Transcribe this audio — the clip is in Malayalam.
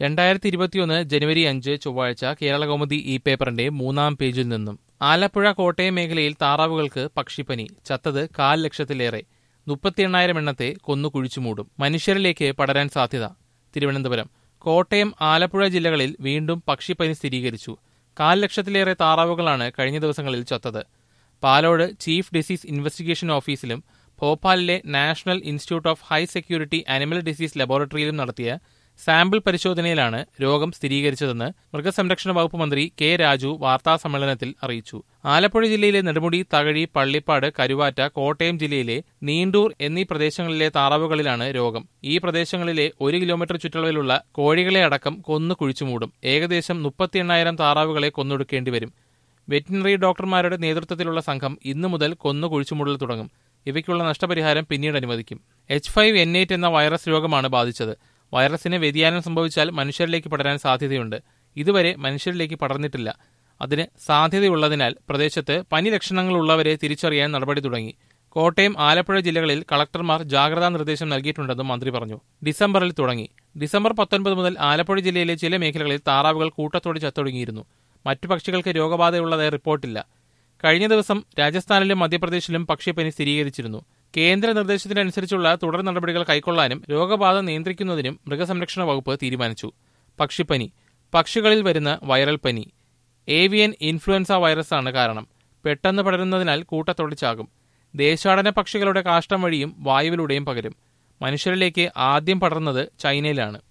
രണ്ടായിരത്തി ഇരുപത്തിയൊന്ന് ജനുവരി അഞ്ച് ചൊവ്വാഴ്ച കേരളകൗമുദി ഈ പേപ്പറിന്റെ മൂന്നാം പേജിൽ നിന്നും ആലപ്പുഴ കോട്ടയം മേഖലയിൽ താറാവുകൾക്ക് പക്ഷിപ്പനി ചത്തത് കാൽ ലക്ഷത്തിലേറെ മുപ്പത്തി എണ്ണായിരം എണ്ണത്തെ കൊന്നു കുഴിച്ചുമൂടും മനുഷ്യരിലേക്ക് പടരാൻ സാധ്യത തിരുവനന്തപുരം കോട്ടയം ആലപ്പുഴ ജില്ലകളിൽ വീണ്ടും പക്ഷിപ്പനി സ്ഥിരീകരിച്ചു കാൽ ലക്ഷത്തിലേറെ താറാവുകളാണ് കഴിഞ്ഞ ദിവസങ്ങളിൽ ചത്തത് പാലോട് ചീഫ് ഡിസീസ് ഇൻവെസ്റ്റിഗേഷൻ ഓഫീസിലും ഭോപ്പാലിലെ national institute of high security animal disease ലബോറട്ടറിയിലും നടത്തിയ സാമ്പിൾ പരിശോധനയിലാണ് രോഗം സ്ഥിരീകരിച്ചതെന്ന് മൃഗസംരക്ഷണ വകുപ്പ് മന്ത്രി കെ രാജു വാർത്താസമ്മേളനത്തിൽ അറിയിച്ചു ആലപ്പുഴ ജില്ലയിലെ നെടുമുടി തകഴി പള്ളിപ്പാട് കരുവാറ്റ കോട്ടയം ജില്ലയിലെ നീണ്ടൂർ എന്നീ പ്രദേശങ്ങളിലെ താറാവുകളിലാണ് രോഗം ഈ പ്രദേശങ്ങളിലെ ഒരു കിലോമീറ്റർ ചുറ്റളവിലുള്ള കോഴികളെ അടക്കം കൊന്നു കുഴിച്ചുമൂടും ഏകദേശം മുപ്പത്തി എണ്ണായിരം താറാവുകളെ കൊന്നൊടുക്കേണ്ടി വരും വെറ്റിനറി ഡോക്ടർമാരുടെ നേതൃത്വത്തിലുള്ള സംഘം ഇന്നു മുതൽ കൊന്നു കുഴിച്ചുമൂടൽ തുടങ്ങും ഇവയ്ക്കുള്ള നഷ്ടപരിഹാരം പിന്നീട് അനുവദിക്കും എച്ച് ഫൈവ് എൻ എയ്റ്റ് എന്ന വൈറസ് രോഗമാണ് ബാധിച്ചത് വൈറസിന് വ്യതിയാനം സംഭവിച്ചാൽ മനുഷ്യരിലേക്ക് പടരാൻ സാധ്യതയുണ്ട് ഇതുവരെ മനുഷ്യരിലേക്ക് പടർന്നിട്ടില്ല അതിന് സാധ്യതയുള്ളതിനാൽ പ്രദേശത്ത് പനി ലക്ഷണങ്ങളുള്ളവരെ തിരിച്ചറിയാൻ നടപടി തുടങ്ങി കോട്ടയം ആലപ്പുഴ ജില്ലകളിൽ കളക്ടർമാർ ജാഗ്രതാ നിർദ്ദേശം നൽകിയിട്ടുണ്ടെന്നും മന്ത്രി പറഞ്ഞു ഡിസംബറിൽ തുടങ്ങി ഡിസംബർ പത്തൊൻപത് മുതൽ ആലപ്പുഴ ജില്ലയിലെ ചില മേഖലകളിൽ താറാവുകൾ കൂട്ടത്തോടെ ചത്തൊടുങ്ങിയിരുന്നു മറ്റു പക്ഷികൾക്ക് രോഗബാധയുള്ളതായി റിപ്പോർട്ടില്ല കഴിഞ്ഞ ദിവസം രാജസ്ഥാനിലും മധ്യപ്രദേശിലും പക്ഷിപ്പനി സ്ഥിരീകരിച്ചിരുന്നു കേന്ദ്ര നിർദ്ദേശത്തിനനുസരിച്ചുള്ള തുടർ നടപടികൾ കൈക്കൊള്ളാനും രോഗബാധ നിയന്ത്രിക്കുന്നതിനും മൃഗസംരക്ഷണ വകുപ്പ് തീരുമാനിച്ചു പക്ഷിപ്പനി പക്ഷികളിൽ വരുന്ന വൈറൽ പനി ഏവിയൻ ഇൻഫ്ലുവൻസ വൈറസാണ് കാരണം പെട്ടെന്ന് പടരുന്നതിനാൽ കൂട്ടത്തോടെ ചാകും ദേശാടന പക്ഷികളുടെ കാഷ്ടം വഴിയും വായുവിലൂടെയും പകരും മനുഷ്യരിലേക്ക് ആദ്യം പടർന്നത് ചൈനയിലാണ്